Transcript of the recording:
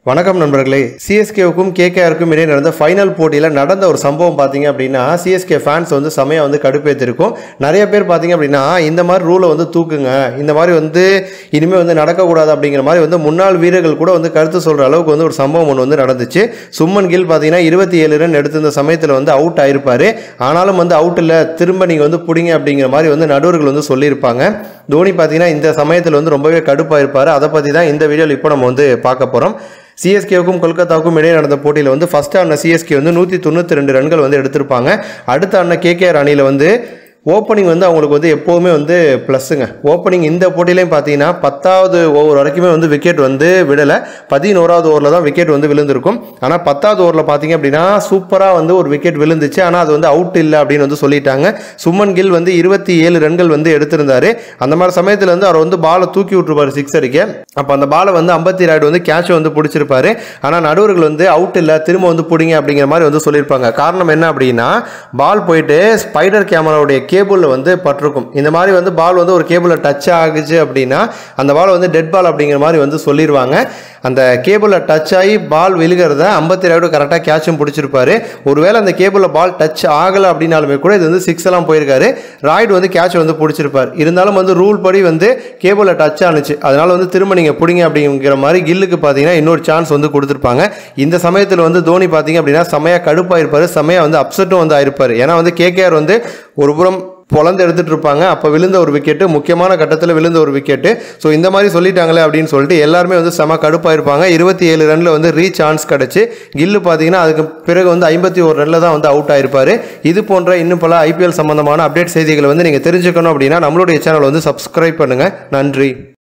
வணக்கம் நண்பர்களே சிஎஸ்கேவுக்கும் கேகேஆருக்கும் இடையே நடந்த ஃபைனல் போட்டியில் நடந்த ஒரு சம்பவம் பார்த்தீங்க அப்படின்னா சிஎஸ்கே ஃபேன்ஸ் வந்து செமையாக வந்து கடுப்பேற்றிருக்கும் நிறைய பேர் பார்த்தீங்க அப்படின்னா இந்த மாதிரி ரூலை வந்து தூக்குங்க இந்த மாதிரி வந்து இனிமேல் வந்து நடக்கக்கூடாது அப்படிங்கிற மாதிரி வந்து முன்னாள் வீரர்கள் கூட வந்து கருத்து சொல்கிற அளவுக்கு வந்து ஒரு சம்பவம் ஒன்று வந்து நடந்துச்சு சும்மன் கில் பார்த்தீங்கன்னா இருபத்தி ஏழு ரன் எடுத்திருந்த சமயத்தில் வந்து அவுட் ஆயிருப்பாரு ஆனாலும் வந்து அவுட் இல்லை திரும்ப நீங்கள் வந்து பிடிங்க அப்படிங்கிற மாதிரி வந்து நடுவர்கள் வந்து சொல்லியிருப்பாங்க தோனி பார்த்தீங்கன்னா இந்த சமயத்தில் வந்து ரொம்பவே கடுப்பாயிருப்பார் அதை பற்றி தான் இந்த வீடியோவில் இப்போ நம்ம வந்து பார்க்க போகிறோம் சிஎஸ்கேவுக்கும் கொல்கத்தாவுக்கும் இடையே நடந்த போட்டியில் வந்து ஃபர்ஸ்ட் ஆன சிஎஸ்கே வந்து நூற்றி தொண்ணூற்றி ரெண்டு ரன்கள் வந்து எடுத்திருப்பாங்க அடுத்த ஆன கேகேஆர் அணியில் வந்து ஓப்பனிங் வந்து அவங்களுக்கு வந்து எப்போவுமே வந்து ப்ளஸ்ஸுங்க ஓப்பனிங் இந்த போட்டியிலையும் பார்த்தீங்கன்னா பத்தாவது ஓவர் வரைக்குமே வந்து விக்கெட் வந்து விடலை பதினோராவது ஓவரில் தான் விக்கெட் வந்து விழுந்திருக்கும் ஆனால் பத்தாவது ஓவரில் பார்த்தீங்க அப்படின்னா சூப்பராக வந்து ஒரு விக்கெட் விழுந்துச்சு ஆனால் அது வந்து அவுட் இல்லை அப்படின்னு வந்து சொல்லிட்டாங்க சுமன் கில் வந்து இருபத்தி ஏழு ரன்கள் வந்து எடுத்திருந்தாரு அந்த மாதிரி சமயத்தில் வந்து அவர் வந்து பாலை தூக்கி விட்டுருப்பாரு சிக்ஸ் அடிக்க அப்போ அந்த பாலை வந்து அம்பத்தி ராய்டு வந்து கேட்ச் வந்து பிடிச்சிருப்பாரு ஆனால் நடுவர்கள் வந்து அவுட் இல்லை திரும்ப வந்து பிடிங்க அப்படிங்கிற மாதிரி வந்து சொல்லியிருப்பாங்க காரணம் என்ன அப்படின்னா பால் போயிட்டு ஸ்பைடர் கேமராவுடைய கேபிளில் வந்து பட்டிருக்கும் இந்த மாதிரி வந்து பால் வந்து ஒரு கேபிளில் டச் ஆகுச்சு அப்படின்னா அந்த பால் வந்து டெட் பால் அப்படிங்கிற மாதிரி வந்து சொல்லிடுவாங்க அந்த கேபிளில் டச் ஆகி பால் விழுகிறத ஐம்பத்தி ராய்டு கரெக்டாக கேட்சும் பிடிச்சிருப்பாரு ஒருவேளை அந்த கேபிளில் பால் டச் ஆகலை அப்படின்னாலுமே கூட இது வந்து சிக்ஸ் எல்லாம் போயிருக்காரு ராய்டு வந்து கேட்ச் வந்து பிடிச்சிருப்பார் இருந்தாலும் வந்து ரூல் படி வந்து கேபிளில் டச் ஆனுச்சு அதனால வந்து திரும்ப நீங்கள் பிடிங்க அப்படிங்கிற மாதிரி கில்லுக்கு பார்த்தீங்கன்னா இன்னொரு சான்ஸ் வந்து கொடுத்துருப்பாங்க இந்த சமயத்தில் வந்து தோனி பார்த்தீங்க அப்படின்னா செமையாக கடுப்பாயிருப்பார் செமையாக வந்து அப்செட்டும் வந்து ஆயிருப்பார் ஏன்னா வந்து கேகேஆர் வந்து ஒரு புறம் பொழந்து எடுத்துட்டு இருப்பாங்க அப்போ விழுந்த ஒரு விக்கெட்டு முக்கியமான கட்டத்தில் விழுந்த ஒரு விக்கெட்டு ஸோ இந்த மாதிரி சொல்லிட்டாங்களே அப்படின்னு சொல்லிட்டு எல்லாருமே வந்து செம கடுப்பாயிருப்பாங்க இருபத்தி ஏழு ரனில் வந்து ரீ சான்ஸ் கிடச்சி கில்லு பார்த்தீங்கன்னா அதுக்கு பிறகு வந்து ஐம்பத்தி ஒரு ரனில் தான் வந்து அவுட் ஆயிருப்பார் இது போன்ற இன்னும் பல ஐபிஎல் சம்பந்தமான அப்டேட் செய்திகளை வந்து நீங்கள் தெரிஞ்சுக்கணும் அப்படின்னா நம்மளுடைய சேனல் வந்து சப்ஸ்கிரைப் பண்ணுங்கள் நன்றி